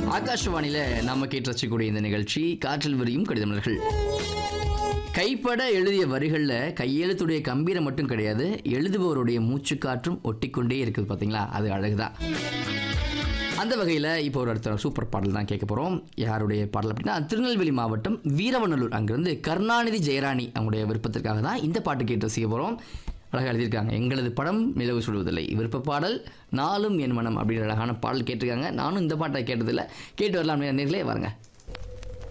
ஆகாஷவாணியில நம்ம கேட்டு ரசிக்கக்கூடிய இந்த நிகழ்ச்சி காற்றில் விரியும் கடிதமலர்கள் கைப்பட எழுதிய வரிகளில் கையெழுத்துடைய கம்பீரம் மட்டும் கிடையாது எழுதுபவருடைய மூச்சுக்காற்றும் ஒட்டிக்கொண்டே இருக்குது பார்த்தீங்களா அது அழகுதான் அந்த வகையில் இப்போ ஒரு அடுத்த சூப்பர் பாடல் தான் கேட்க போகிறோம் யாருடைய பாடல் அப்படின்னா திருநெல்வேலி மாவட்டம் வீரவநல்லூர் அங்கிருந்து கருணாநிதி ஜெயராணி அவங்களுடைய விருப்பத்திற்காக தான் இந்த பாட்டு கேட்டு ரசிக்க போகிறோம் அழகாக எழுதியிருக்காங்க எங்களது படம் நிலவு சுடுவதில்லை விருப்ப பாடல் நாளும் என் மனம் அப்படின்ற அழகான பாடல் கேட்டிருக்காங்க நானும் இந்த பாட்டை கேட்டதில்லை கேட்டு வரலாம் நேர்களே வாருங்க